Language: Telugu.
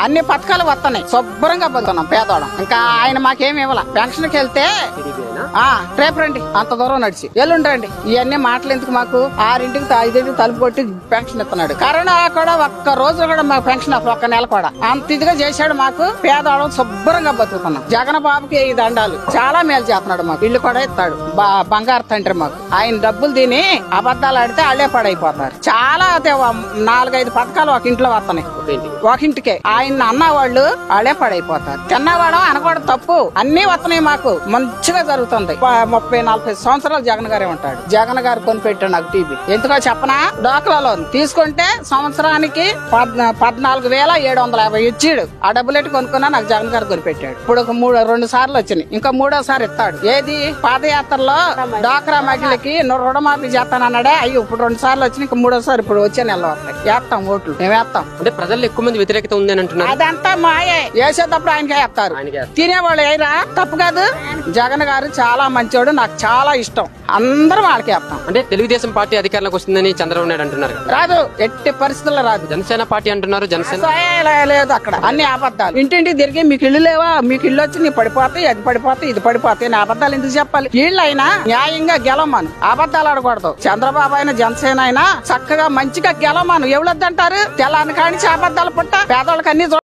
అన్ని పథకాలు వస్తున్నాయి శుభ్రంగా బతున్నాం పేదవాళ్ళం ఇంకా ఆయన మాకేం ఇవ్వాల పెన్షన్ కి వెళ్తే ఆ రేపు రండి అంత దూరం నడిచి ఎల్లుండి రండి ఇవన్నీ మాటలు ఎందుకు మాకు ఆరింటికి తా- ఐదింటికి తలుపు కొట్టి పెన్షన్ ఇస్తున్నాడు కరోనా కూడా ఒక్క రోజు కూడా మాకు పెన్షన్ అసలు ఒక్క నెల కూడా అంత ఇదిగా చేశాడు మాకు పేదవాళ్ళం శుభ్రంగా బతుకుతున్నాం జగన్ బాబుకి ఈ దండాలు చాలా మేలు చేస్తున్నాడు మాకు ఇల్లు కూడా ఇస్తాడు బా- బంగారు తండ్రి మాకు ఆయన డబ్బులు తిని అబద్ధాలు ఆడితే అళ్లే పడైపోతారు చాలా అదే వ- నాలుగైదు పథకాలు ఒక ఇంట్లో వస్తున్నాయి ఒక ఇంటికే ఆయన అన్న వాళ్ళు వాళ్ళే పడైపోతారు తిన్నవాడు అనకూడదు తప్పు అన్ని వస్తున్నాయి మాకు మంచిగా జరుగుతుంది ప- ముప్పై నలభై సంవత్సరాలు జగన్ గారే ఉంటాడు జగన్ గారు కొనిపెట్టాడు నాకు టీవీ ఎందుకో చెప్పనా డోక్రాలో తీసుకుంటే సంవత్సరానికి పద్నా- పద్నాలుగు వేల ఏడు వందల యాభై ఇచ్చాడు ఆ డబ్బులు ఎట్టి కొనుక్కున్నా నాకు జగన్ గారు కొనిపెట్టాడు ఇప్పుడు ఒక మూడు రెండు సార్లు వచ్చినాయి ఇంకా మూడోసారి ఇస్తాడు ఏది పాదయాత్రలో డోక్రా మహిళకి నువ్వు రుణమాఫీ చేస్తానన్నాడే అయ్యి ఇప్పుడు రెండు సార్లు వచ్చినాయి ఇంకా మూడోసారి ఇప్పుడు వచ్చే నెల వస్తాయి వేస్తాం ఓట్లు మేము వేస్తాం అంటే ప్రజల్లో ఎక్కువ మంది వ్యతిరేకత ఉంది అని అంటున్నారు అదంతా మాయే వేసేటప్పుడు ఆయనకే వేస్తారు ఆయనకే వేస్తారు. తినేవాళ్ళు అయినా తప్పు కాదు జగన్ గారు చాలా మంచోడు నాకు చాలా ఇష్టం అందరం వాళ్ళకి వేస్తాం అంటే తెలుగుదేశం పార్టీ అధికారంలోకి వస్తుందని చంద్రబాబు నాయుడు అంటున్నారు కదా. రాదు ఎట్టి పరిస్థితుల్లో రాదు జనసేన పార్టీ అంటున్నారు జనసేన అసలే లేదు అక్కడ అన్ని అబద్ధాలు ఇంటింటికి తిరిగి మీకు ఇల్లు లేవా మీకు ఇల్లు వచ్చి నీ పడిపోతాయి అది పడిపోతాయి ఇది పడిపోతాయి నా అబద్ధాలు ఎందుకు చెప్పాలి వీళ్ళైనా న్యాయంగా గెలవమను అబద్ధాలు ఆడకూడదు చంద్రబాబు అయినా జనసేన అయినా చక్కగా మంచిగా గెలవమను ఎవరొద్దంటారు తెల్లాని కానించి అబద్ధాలు పుట్ట పేదోళ్ళకి అన్ని